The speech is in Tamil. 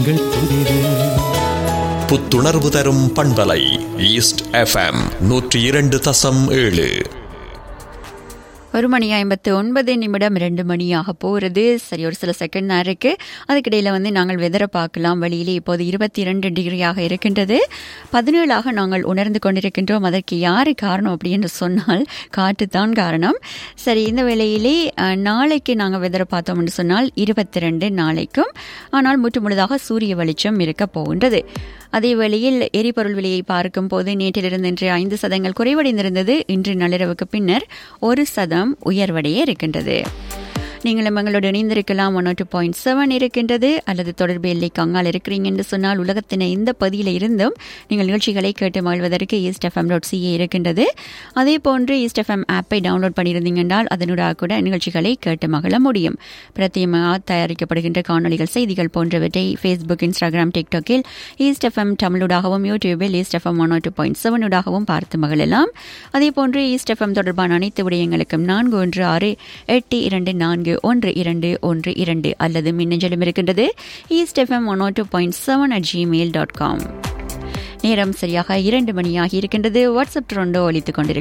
உங்கள் புதிது புத்துணர்வு தரும் பண்பலை ஈஸ்ட் எஃப்எம் நூற்றி இரண்டு தசம் ஏழு ஒரு மணி ஐம்பத்து ஒன்பது நிமிடம் ரெண்டு மணியாக போகிறது சரி ஒரு சில செகண்ட் தான் இருக்கு அதுக்கிடையில் வந்து நாங்கள் வெதரை பார்க்கலாம் வெளியிலே இப்போது இருபத்தி இரண்டு டிகிரியாக இருக்கின்றது பதினேழாக நாங்கள் உணர்ந்து கொண்டிருக்கின்றோம் அதற்கு யார் காரணம் அப்படின்னு சொன்னால் காற்று தான் காரணம் சரி இந்த வேளையிலே அஹ், நாளைக்கு நாங்கள் வெதரை பார்த்தோம்னு சொன்னால் இருபத்தி ரெண்டு நாளைக்கும் ஆனால் முற்று முழுதாக சூரிய வெளிச்சம் இருக்க போகின்றது அதே வேளையில் எரிபொருள் விலையை பார்க்கும் போது நேற்றிலிருந்து இன்று ஐந்து சதங்கள் குறைவடைந்திருந்தது இன்று நள்ளிரவுக்கு பின்னர் ஒரு சதம் உயர்வடைய இருக்கின்றது நீங்களும் எங்களோடு இணைந்திருக்கலாம் ஒன் டூ பாயிண்ட் செவன் இருக்கின்றது அல்லது தொடர்பு எல்லைக்கு அங்கால் இருக்கிறீங்க என்று சொன்னால் உலகத்தின் இந்த பகுதியில் இருந்தும் நீங்கள் நிகழ்ச்சிகளை கேட்டு மகிழ்வதற்கு ஈஸ்ட் எஃப்எம் டாட் சிஏ இருக்கின்றது அதே போன்று ஈஸ்ட் எஃப்எம் ஆப்பை டவுன்லோட் பண்ணியிருந்தீங்க என்றால் அதனூடாக கூட நிகழ்ச்சிகளை கேட்டு மகிழ முடியும் பிரத்தியமாக தயாரிக்கப்படுகின்ற காணொலிகள் செய்திகள் போன்றவற்றை ஃபேஸ்புக் இன்ஸ்டாகிராம் டிக்டாக்கில் ஈஸ்ட் எஃப்எம் தமிழூடாகவும் யூடியூபில் east FM one two point செவனூடாகவும் பார்த்து மகிழலாம் அதே போன்று ஈஸ்ட் எஃப்எம் தொடர்பான அனைத்து விடயங்களுக்கும் நான்கு ஒன்று ஆறு எட்டு இரண்டு நான்கு ஒன்று இரண்டு ஒன்று இரண்டு அல்லது மின்னஞ்சலும் இருக்கின்றது east FM one two point seven at Gmail dot com நேரம் சரியாக இரண்டு மணியாகி இருக்கின்றது வாட்ஸ்அப் ட்ரோண்டோ ஒலித்துக் கொண்டிருக்கிறது